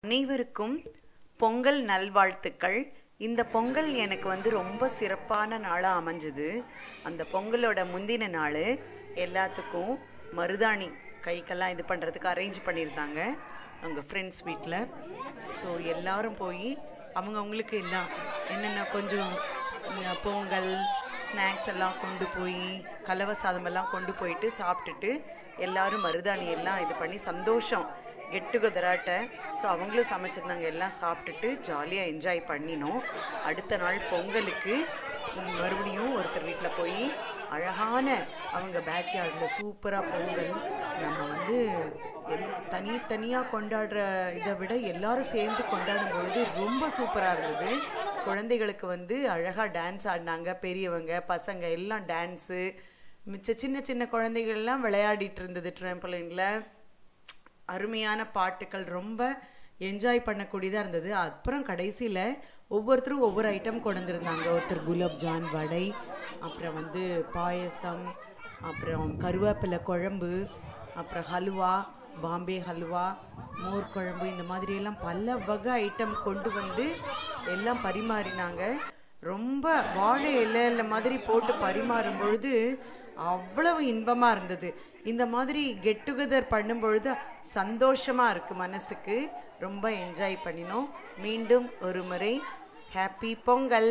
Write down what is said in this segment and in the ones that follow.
அனைவருக்கும் பொங்கல் நல்வாழ்த்துக்கள் இந்த பொங்கல் எனக்கு வந்து ரொம்ப சிறப்பான நாளாக அமைஞ்சுது அந்த பொங்கலோட முந்தின நாள் எல்லாத்துக்கும் மருதாணி கைக்கெல்லாம் இது பண்ணுறதுக்கு அரேஞ்ச் பண்ணியிருந்தாங்க அவங்க ஃப்ரெண்ட்ஸ் வீட்டில் ஸோ எல்லாரும் போய் அவங்கவுங்களுக்கு எல்லாம் என்னென்ன கொஞ்சம் உம், பொங்கல் ஸ்நாக்ஸ் எல்லாம் கொண்டு போய் கலவை சாதம் எல்லாம் கொண்டு போயிட்டு சாப்பிட்டுட்டு எல்லாரும் மருதாணி எல்லாம் இது பண்ணி சந்தோஷம் கெட் டுகெதராட்ட ஸோ அவங்களும் சமைச்சிருந்தாங்க எல்லாம் சாப்பிட்டுட்டு ஜாலியாக என்ஜாய் பண்ணினோம் அடுத்த நாள் பொங்கலுக்கு ம், மறுபடியும் ஒருத்தர் வீட்டில் போய் அழகான அவங்க பேக்யார்டில் சூப்பராக பொங்கல் நம்ம வந்து எல் தனித்தனியாக கொண்டாடுற இதை விட எல்லாரும் சேர்ந்து கொண்டாடும் பொழுது ரொம்ப சூப்பராக இருந்தது குழந்தைகளுக்கு வந்து அழகாக டான்ஸ் ஆடினாங்க பெரியவங்க பசங்க எல்லாம் டான்ஸு மிச்ச சின்ன சின்ன குழந்தைகள்லாம் விளையாடிட்டு இருந்தது ட்ராம்பலினில் அருமையான பாட்டுக்கள் ரொம்ப என்ஜாய் பண்ணக்கூடியதாக இருந்தது அப்புறம் கடைசியில் ஒவ்வொருத்தரும் ஒவ்வொரு ஐட்டம் கொண்டு வந்திருந்தாங்க ஒருத்தர் குலாப் ஜான் வடை அப்புறம் வந்து பாயசம் அப்புறம் கருவேப்பிலை குழம்பு அப்புறம் ஹல்வா பாம்பே ஹல்வா மோர் குழம்பு இந்த மாதிரி எல்லாம் பல வகை ஐட்டம் கொண்டு வந்து எல்லாம் பரிமாறினாங்க ரொம்ப வாழை இலையில மாதிரி போட்டு பரிமாறும் பொழுது அவ்வளவு இன்பமா இருந்தது இந்த மாதிரி கெட் டுகெதர் பண்ணும் பொழுது சந்தோஷமா இருக்கு மனசுக்கு ரொம்ப என்ஜாய் பண்ணினோம் மீண்டும் ஒரு முறை ஹாப்பி பொங்கல்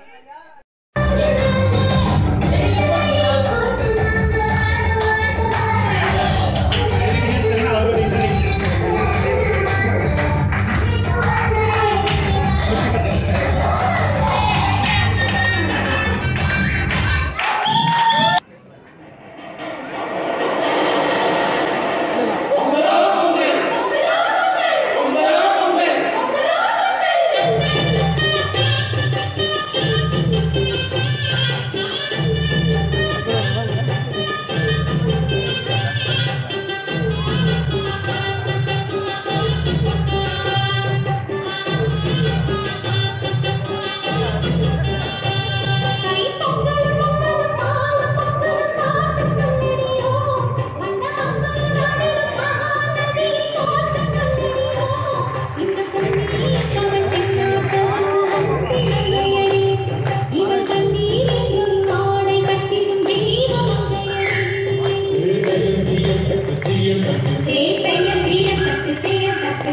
கை பொங்கல் பொங்கல் பால பொங்கல் பாட்டு சொல்லிடியோ வண்ண பொங்கல் நடுவு பாலதி போட்டு சொல்லிடியோ இந்த பொன்னி அவன் சின்ன பொன்னையடி இவன் கண்ணீர் என்னும் காடை கட்டிடும் தீபமங்கையடி தேத்தைய தீயத்தட்டு செய்யத்தட்டு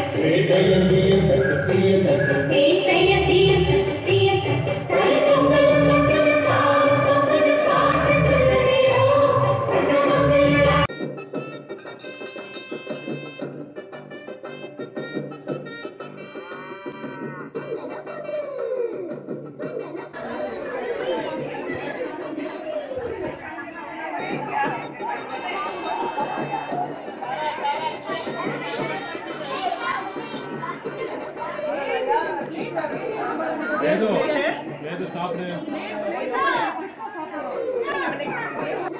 தேத்தைய தீயத்தட்டு செய்யத்தட்டு கை பொங்கல் பொங்கல் பால பொங்கல் பாட்டு சொல்லிடியோ வண்ண பொங்கல் வேது வேது சாப்பிடு